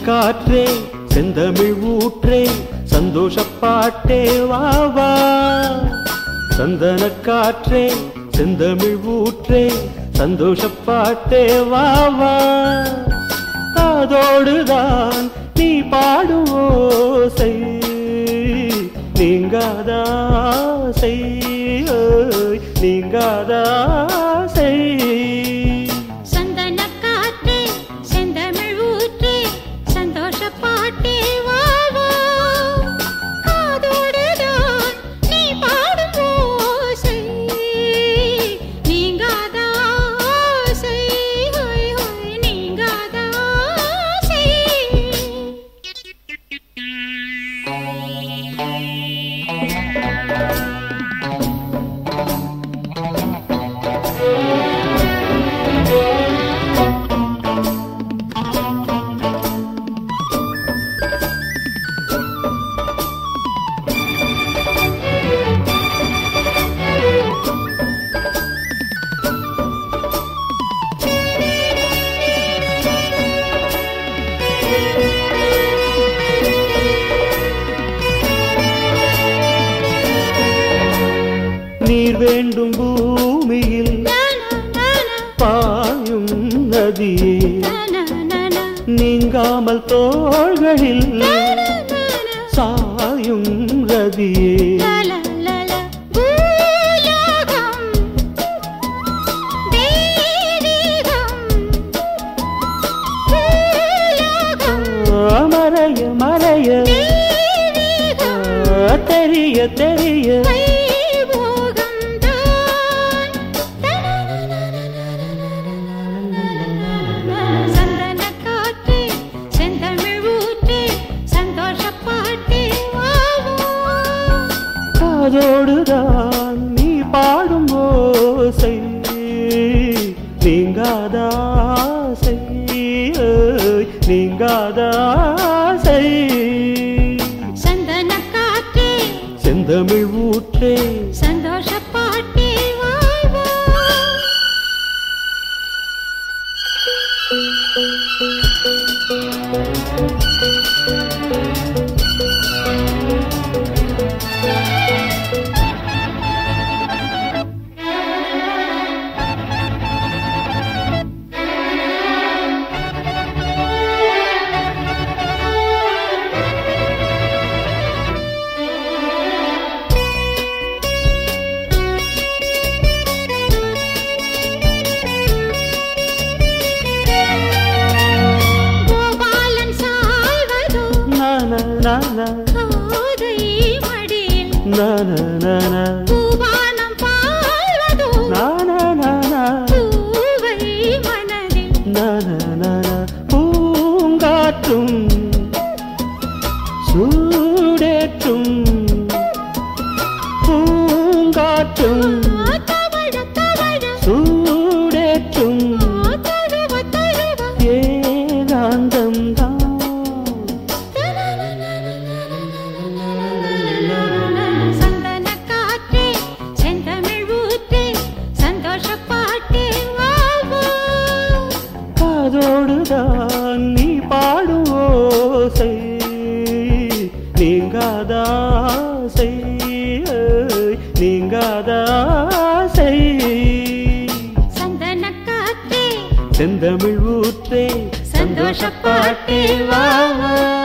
காற்றே செந்தமிழ் ஊற்றே சந்தோஷ பாட்டே வா வா சந்தன காற்றே செந்தமிழ் ஊற்றே சந்தோஷ பாட்டே வா வா காதோடுதான் நீ பாடும் ஓசை நீங்காதாசை ஓய், நீங்காதாசை சந்தன காற்றே செந்தமிழ் ஊற்றே சந்தோஷ பாட்டே வா வா காதோடுதான் நீ பாடும் ஓசை நீங்காத ஆசை ஹோய் ஹோய் நீங்காத ஆசை நீர் வேண்டும் பூமியில் பாயும் நதியே நீங்காமல் தோள்களில் சாயும் ரதியே மறைய மறைய தெரிய தெரிய காதோடுதான் நீ பாடும் ஓசை நீங்காதாசை ஓய், நீங்காதாசை செந்தமிழ் ஊற்றே சந்தோஷ பாட்டே வா வா கோபாலன் சாய்வதோ நான நான கோதை மடியில் நான நான பூவானம் பாழ்வதோ நான நான பூவை மனதில் நான நான பூங்காற்றும் சூடேற்றும் பூங்காற்றும் தவழ தவழ சூடேற்றும் தழுவ தழுவ ஏகாந்தம் சந்தன காற்றே செந்தமிழ் ஊற்றே சந்தோஷ பாட்டே வா வா காதோடுதான் நீ பாடும் ஓசை நீங்காதாசை ஓய், நீங்காதாசை சந்தன காற்றே செந்தமிழ் ஊற்றே சந்தோஷ பாட்டே வா வா